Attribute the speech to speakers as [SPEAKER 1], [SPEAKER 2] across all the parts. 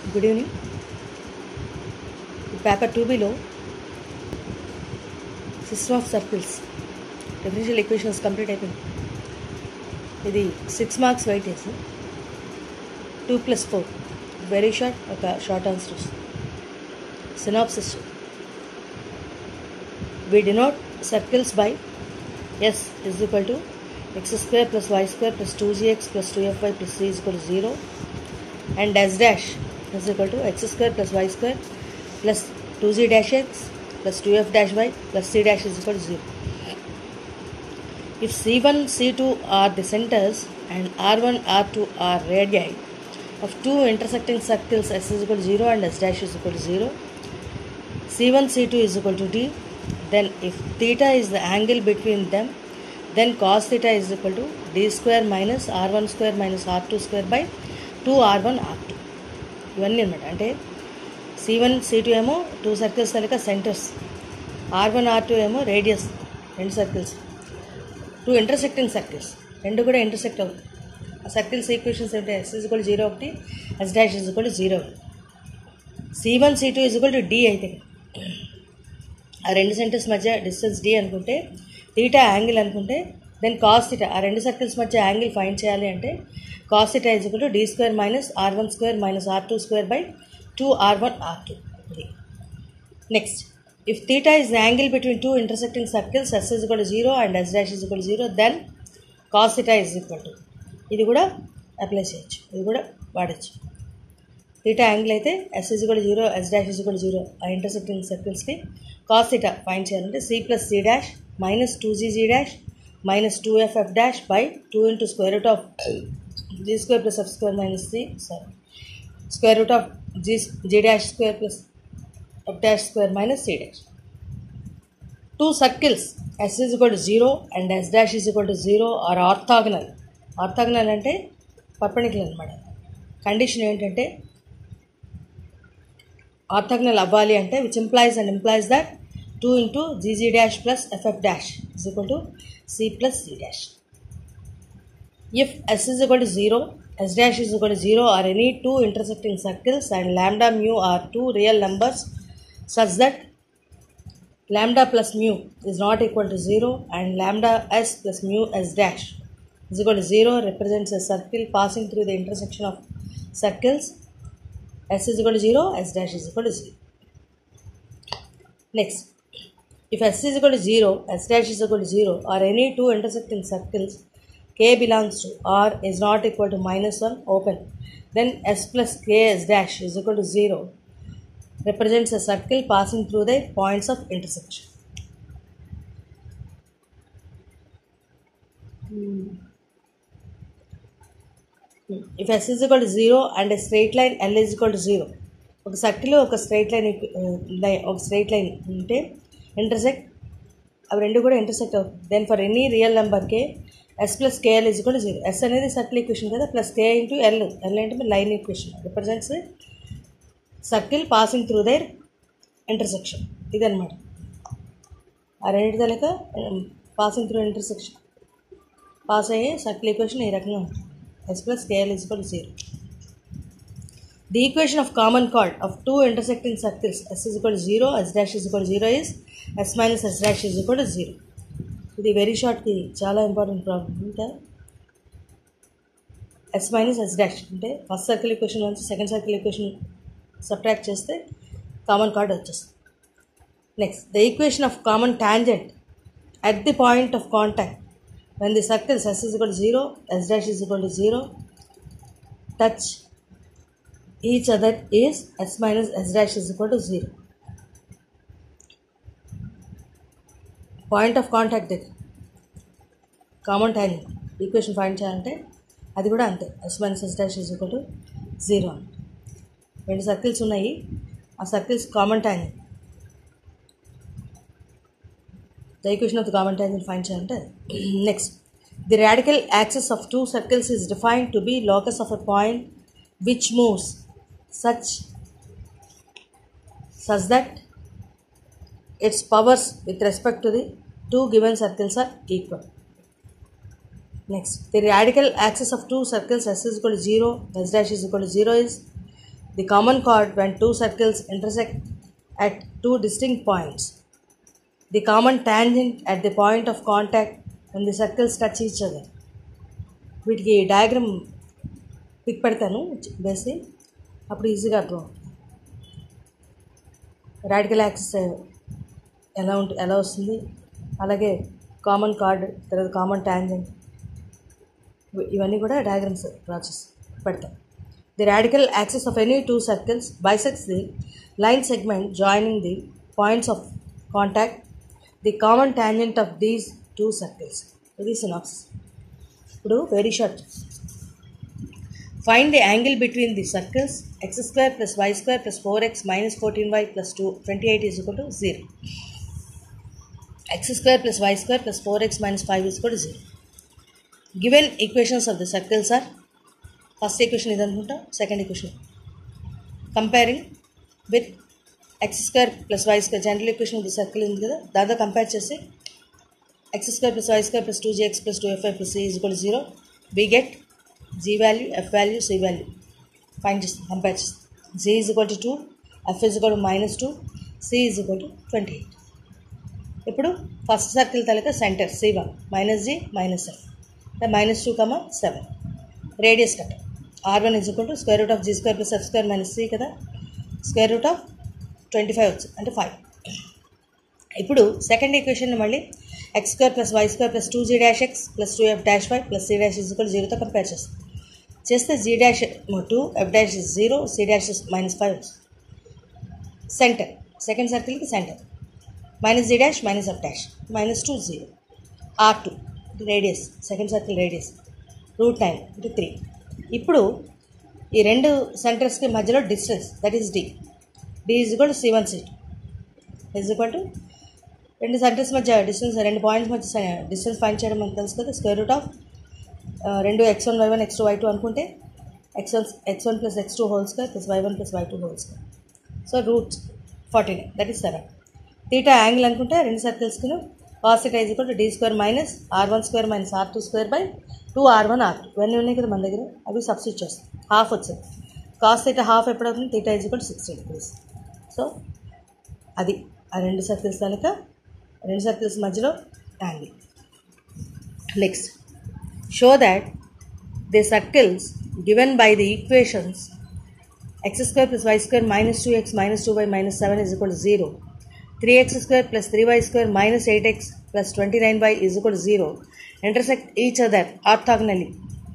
[SPEAKER 1] Good evening paper two బీలో system of circles differential equations complete అయిపోయింది ఇది six marks weightage two plus four very short ఒక short answer synopsis we denote circles by s is equal to x square plus y square plus 2gx plus 2fy plus 3 is equal to 0 and s dash is equal to x square plus y square plus 2z dash x plus 2f dash y plus c dash is equal to 0 if c1 c2 are the centers and r1 r2 are radii of two intersecting circles s is equal to 0 and s dash is equal to 0 c1 c2 is equal to d then if theta is the angle between them then cos theta is equal to d square minus r1 square minus r2 square by 2 r1 r2 ఇవన్నీ అనమాట అంటే C one C two ఏమో two circles కనుక centres R one are two ఏమో radius రెండు circles two intersecting circles రెండు కూడా intersect అవుతాయి ఆ సర్కిల్స్ ఈక్వేషన్స్ ఏంటి ఎస్ ఇజ్ ఈక్వల్ జీరో ఒకటి S dash is equal zero C one C two is equal to D అయితే ఆ రెండు సెంటర్స్ మధ్య డిస్టెన్స్ డి అనుకుంటే థీటా యాంగిల్ అనుకుంటే దెన్ కాస్ థీటా ఆ రెండు సర్కిల్స్ మధ్య యాంగిల్ ఫైండ్ చేయాలి అంటే cos theta is to D square minus are one square minus are two square by two are one are two ఇది next if theta is the angle between two intersecting circles S is equal zero and S dash is equal zero then cos theta is equal to ఇది కూడా apply చేయొచ్చు ఇది కూడా వాడచ్చు theta angle అయితే S is కూడా zero S dash is కూడా zero ఆ ఇంటర్సెక్టింగ్ సర్కిల్స్కి కాస్ థీటా ఫైన్ చేయాలంటే C plus C dash minus two G G dash minus two F F dash by two into square root of G square plus F square minus C sorry square root of G G dash square plus F dash square minus C dash two circles S is equal to zero and S dash is equal to zero or orthogonal orthogonal అంటే పర్పణికులు అనమాట condition ఏంటంటే orthogonal అవ్వాలి అంటే which implies and implies that two into GG dash plus FF dash is equal to C plus C dash if S is equal to zero S dash is equal to zero or any two intersecting circles and lambda mu are two real numbers such that lambda plus mu is not equal to 0 and lambda s plus mu s dash is equal to 0 represents a circle passing through the intersection of circles s is equal to 0 s dash is equal to 0 next if s is equal to 0 s dash is equal to 0 or any two intersecting circles k belongs to r is not equal to minus 1 open then s plus k s dash is equal to 0 represents a circle passing through the points of intersection if s is equal to 0 and a straight line l is equal to 0 ఒక circle ఒక straight line line ఒక straight line ఉంటే intersect అవి రెండు కూడా intersect అవుతుంది then for any real నెంబర్కే S plus K L is కూడా జీరో ఎస్ అనేది సర్కిల్ ఈక్వేషన్ కదా plus K into L L అంటే line equation represents circle passing through their intersection ఇదనమాట ఆ రెండింటి తలక పాసింగ్ త్రూ ఇంటర్సెక్షన్ పాస్ అయ్యే సర్కిల్ ఈక్వేషన్ ఈ రకంగా ఉంటుంది S plus K L is equal zero the equation of common chord of two intersecting circles S is equal zero S dash is equal zero is S minus S dash is equal zero ఇది very షార్ట్కి చాలా important problem ఇంకా S minus S dash అంటే first circle equation నుంచి second circle equation subtract చేస్తే common chord వచ్చేస్తుంది next the equation of common tangent at the point of contact when the circles s is equal to 0 s dash is equal to 0 touch each other is s minus s dash is equal to 0 point of contact దగ్గర common training equation find చేయాలంటే అది కూడా అంతే yes minus S dash is equal to zero అని రెండు circles ఉన్నాయి ఆ circles common training the equation of the common training find చేయాలంటే next the radical access of two circles is defined to be locus of a point which moves such such that its powers with respect to the two given circles are equal. Next, the radical axis of two circles s is equal to 0, s dash is equal to 0 is the common chord when two circles intersect at two distinct points, the common tangent at the point of contact when the circles touch each other. వీటికి diagram pic పెడతాను వేసి అప్పుడు ఈజీగా అర్థం radical axis ఎలా ఉంటు ఎలా వస్తుంది అలాగే కామన్ కార్డ్ తర్వాత కామన్ ట్యాంజెంట్ ఇవన్నీ కూడా డయాగ్రామ్స్ ప్రాసెస్ పెడతాం the radical axis of any two circles bisects the line segment joining the points of contact the common tangent of these two circles ఇది సినాప్స్ ఇప్పుడు very short find the angle between the circles x square plus y square plus four x minus fourteen y plus two twenty eight is equal to zero x square plus y square plus four x minus five is equal to zero given equations of the circles are first equation ఇది అనుకుంటా second equation comparing with x square plus y square general equation of the circle ఉంది కదా దాంతో compare చేసి x square plus y square plus two g x plus two f y plus c is equal to zero we get g value f value c value find చేస్తాం compare చేస్తాం g is equal to two f is equal to minus two c is equal to twenty eight ఇప్పుడు first circle తలక centre c one minus g minus f minus two comma seven radius కట్ r one is equal to square root of G square plus F square minus c కదా square root of twenty five వచ్చింది అంటే five ఇప్పుడు second equation మళ్ళీ x square plus y square plus two g dash x plus two f dash y plus C dash is equal జీరోతో compare చేస్తాం చేస్తే g dash two f dash is zero c dash is minus five centre second సర్కిల్కి centre minus g dash minus f dash minus two zero r two radius second circle radius root nine into three ఇప్పుడు ఈ రెండు సెంటర్స్కి మధ్యలో distance that is d d is equal to c one C two is equal to రెండు centres మధ్య distance రెండు points మధ్య distance find చేయడం మనకు తెలుసు కదా స్క్వేర్ రూట్ ఆఫ్ రెండు x one y one x two y two అనుకుంటే x one x one plus x two whole square plus y one plus y two whole square so root forty nine that is seven theta angle అనుకుంటే రెండు సర్కిల్స్కి cos theta is equal to d square minus are one square minus are two square by two are one are two ఇవన్నీ ఉన్నాయి కదా మన దగ్గర అవి substitute చేస్తాం హాఫ్ వచ్చింది కాస్ థీటా హాఫ్ ఎప్పుడవుతుంది theta is equal to sixty degrees so అది ఆ రెండు సర్కిల్స్ కనుక రెండు సర్కిల్స్ మధ్యలో angle next show that the circles given by the equations x square plus y square minus two x minus two y minus seven is equal to zero three x square plus three y square minus eight x plus twenty nine y is equal to zero intersect each other orthogonally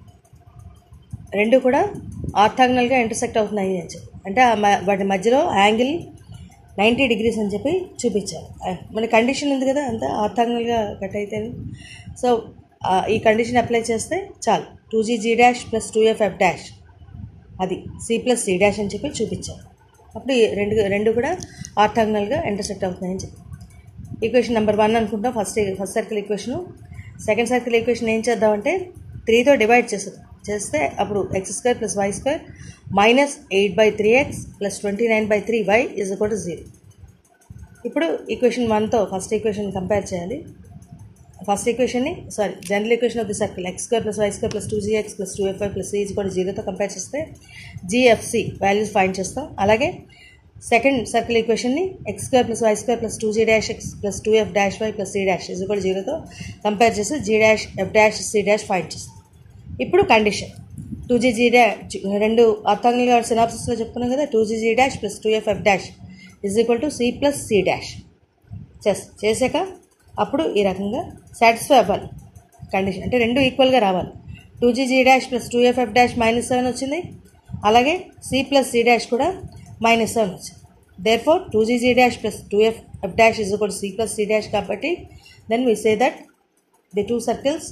[SPEAKER 1] రెండు కూడా ఆర్థాగ్నల్గా intersect అవుతున్నాయి అని చెప్పి అంటే ఆ మ- వాటి మధ్యలో యాంగిల్ నైంటీ డిగ్రీస్ అని చెప్పి చూపించారు ఆ, మన కండిషన్ ఉంది కదా అంతా ఆర్థాగ్నల్గా కట్ అయితే సో ఆ, ఈ కండిషన్ అప్లై చేస్తే చాలు two G G dash plus two F F dash అది సి ప్లస్ సి డాష్ అని చెప్పి చూపించారు అప్పుడు ఈ రెండు రెండు కూడా ఆర్థాగ్నల్గా ఇంటర్సెక్ట్ అవుతున్నాయని చెప్పి ఈక్వేషన్ నెంబర్ వన్ అనుకుంటాం first first circle equation second circle equation ఏం చేద్దామంటే త్రీతో డివైడ్ చేస్తుంది చేస్తే అప్పుడు x square plus y square minus eight by three x plus twenty nine by three y is equal to zero ఇప్పుడు equation వన్తో first equation compare చేయాలి ఫస్ట్ ఈక్వేషన్ని sorry general equation of the circle x square plus y square plus two g x plus two f y plus is కూడా జీరోతో compare చేస్తే జీఎఫ్సి values find చేస్తాం అలాగే సెకండ్ సర్కిల్ ఈక్వేషన్ని x square plus y square plus two g dash x plus two f dash y plus C dash is కూడా జీరోతో compare చేసి g dash f dash c dash find చేస్తాం ఇప్పుడు condition two G G డా రెండు అర్థంగా సినాప్సిస్లో చెప్పుకున్నాం కదా two G G dash plus two F F dash is equal to C plus C dash చేస్ చేసాక అప్పుడు ఈ రకంగా సాటిస్ఫై అవ్వాలి కండిషన్ అంటే రెండు ఈక్వల్గా రావాలి two G G dash plus two F F dash minus seven వచ్చింది అలాగే సి ప్లస్ సి డాష్ కూడా మైనస్ సెవెన్ వచ్చింది therefore two G G dash plus two F F dash is కూడా సి ప్లస్ సి డాష్ కాబట్టి then we say that the two circles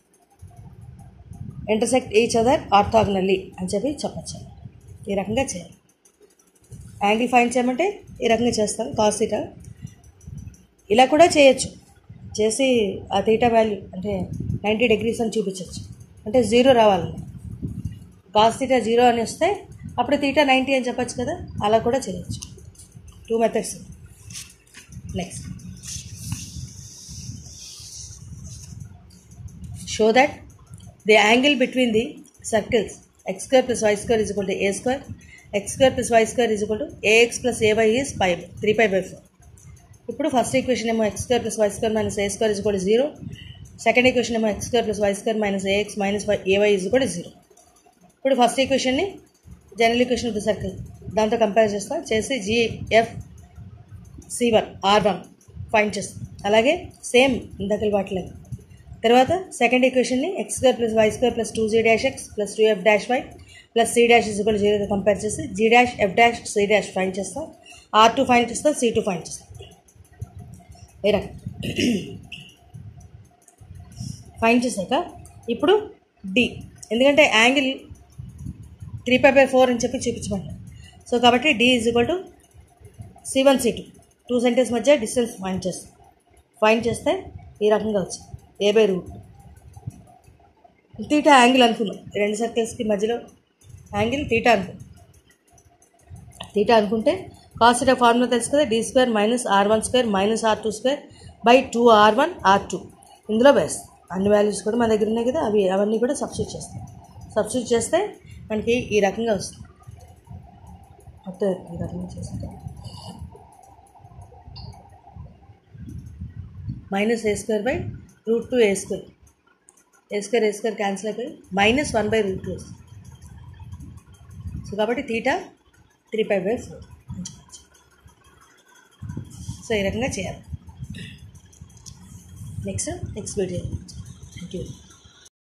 [SPEAKER 1] intersect each other orthogonally అని చెప్పి చెప్పచ్చు ఈ రకంగా చేయాలి యాంగిల్ ఫైన్ చేయమంటే ఈ రకంగా చేస్తాం కాస్ థీటా ఇలా కూడా చేయొచ్చు చేసి ఆ తీటా వాల్యూ అంటే నైంటీ డిగ్రీస్ అని చూపించవచ్చు అంటే జీరో రావాలని కాస్ తీటా జీరో అని వస్తే అప్పుడు తీటా నైంటీ అని చెప్పొచ్చు కదా అలా కూడా చేయొచ్చు two methods next show that the angle between the circles x square plus y square is equal to a square x square plus y square is equal to a x plus a y is pi three pi by four ఇప్పుడు first equation ఏమో x square plus y square minus a square is equal zero second equation ఏమో x square plus y square minus a x minus y a y is equal zero ఇప్పుడు first ఈక్వేషన్ని general equation of the circle దాంతో compare చేస్తా చేసి g f c one r one find చేస్తాం అలాగే same ఇందాకలు వాటిలో తర్వాత సెకండ్ ఈక్వేషన్ని x square plus y square plus two g dash x plus two f dash y plus C dash is equal జీరోతో కంపేర్ చేసి g dash f dash c dash find చేస్తాం r two find చేస్తాం c two find చేస్తాం ఏ రకం find చేశాక ఇప్పుడు d ఎందుకంటే angle three pi by four అని చెప్పి చూపించమంటారు సో కాబట్టి d is equal to c one C two two centres మధ్య డిస్టెన్స్ ఫైండ్ చేస్తాం ఫైండ్ చేస్తే ఈ రకంగా వచ్చింది a by root theta angle అనుకున్నాం ఈ రెండు సర్కిల్స్కి మధ్యలో యాంగిల్ తీటా అనుకున్నాం తీటా అనుకుంటే కాస్ తీటా ఫార్ములా తెలుసు కదా d square minus are one square minus are two square by two are one are two ఇందులో వేస్తాం అన్ని వాల్యూస్ కూడా మన దగ్గర ఉన్నాయి కదా అవి అవన్నీ కూడా సబ్స్టిట్యూట్ చేస్తాం సబ్స్టిట్యూట్ చేస్తే మనకి ఈ రకంగా వస్తుంది మొత్తం ఈ రకంగా చేస్తే minus a square by root two a square a square a square cancel అయిపోయి minus one by root two వస్తుంది సో కాబట్టి theta three pi by four so ఈ రకంగా చేయాలి next next video thank you